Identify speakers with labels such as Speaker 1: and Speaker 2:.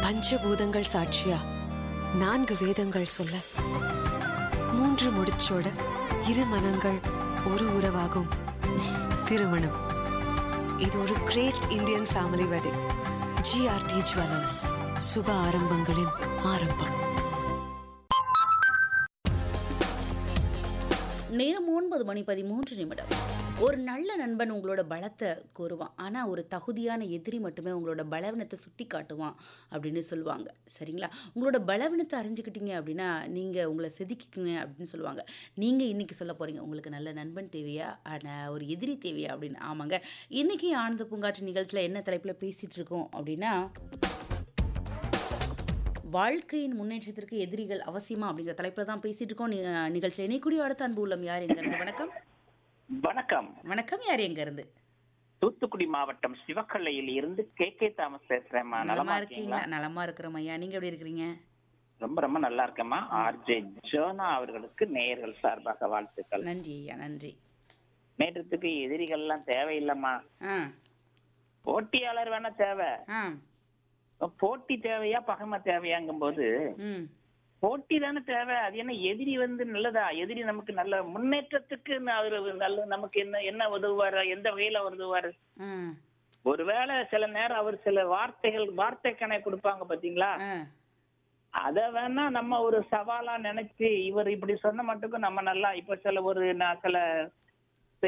Speaker 1: பஞ்சபூதங்கள் சாட்சியா நான்கு வேதங்கள் சொல்ல மூன்று முடிச்சோட இரு மனங்கள் ஒரு உறவாகும் திருமணம் இது ஒரு great Indian family wedding GRT jewellers சுப ஆரம்பங்களின் ஆரம்பம்
Speaker 2: நேரம் ஒன்பது மணி பதிமூன்று நிமிடம் ஒரு நல்ல நண்பன் உங்களோட பலத்தை கூறுவான் ஆனால் ஒரு தகுதியான எதிரி மட்டுமே உங்களோட பலவீனத்தை சுட்டி காட்டுவான் அப்படின்னு சொல்லுவாங்க சரிங்களா உங்களோட பலவீனத்தை அறிஞ்சுக்கிட்டீங்க அப்படின்னா நீங்கள் உங்களை செதுக்கிக்குங்க அப்படின்னு சொல்லுவாங்க நீங்கள் இன்றைக்கி சொல்ல போகிறீங்க உங்களுக்கு நல்ல நண்பன் தேவையா ஆனால் ஒரு எதிரி தேவையா அப்படின்னு ஆமாங்க இன்றைக்கி ஆனந்த பூங்காற்று நிகழ்ச்சியில் என்ன தலைப்பில் பேசிகிட்டு இருக்கோம் அப்படின்னா வாழ்க்கையின் முன்னேற்றத்திற்கு எதிரிகள் அவசியமா அப்படிங்கிற தலைப்பில் தான் பேசிட்டு இருக்கோம் நி- நிகழ்ச்சியில் இணைக்கூடிய அடுத்த அன்பு உள்ளம் யார் எங்க இருந்து வணக்கம்
Speaker 3: வணக்கம்
Speaker 2: வணக்கம் யார் எங்க இருந்து
Speaker 3: தூத்துக்குடி மாவட்டம் சிவக்கல்லையில் இருந்து கே கே தாமஸ் பேசுறேம்மா
Speaker 2: நலமா
Speaker 3: நலமா
Speaker 2: இருக்கீங்களா
Speaker 3: இருக்கீங்களா
Speaker 2: நலமா இருக்கிறோம் ஐயா நீங்க எப்படி இருக்கிறீங்க
Speaker 3: ரொம்ப ரொம்ப நல்லா இருக்கேம்மா ஆர்ஜே ஜோனா அவர்களுக்கு நேயர்கள் சார்பாக வாழ்த்துக்கள்
Speaker 2: நன்றி ஐயா நன்றி
Speaker 3: நேற்றத்துக்கு எதிரிகள் எல்லாம் தேவையில்லைம்மா
Speaker 2: ஆ
Speaker 3: போட்டியாளர் வேணா தேவை
Speaker 2: ஆ
Speaker 3: போட்டி தேவையா பகைமை தேவையாங்கும் போது
Speaker 2: ம்
Speaker 3: போட்டி தானே தேவை அது என்ன எதிரி வந்து நல்லதா எதிரி நமக்கு நல்ல முன்னேற்றத்துக்கு ந- அவரு நல்ல நமக்கு என்ன என்ன உதவுவாரு எந்த வகையில உதவுவாரு
Speaker 2: ஆ
Speaker 3: ஒருவேளை சில நேரம் அவர் சில வார்த்தைகள் வார்த்தை கணக்கு கொடுப்பாங்க பாத்தீங்களா
Speaker 2: ஆ
Speaker 3: அத வேணா நம்ம ஒரு சவாலா நினைச்சு இவர் இப்படி சொன்ன மட்டுக்கும் நம்ம நல்லா இப்ப சில ஒரு நான் சில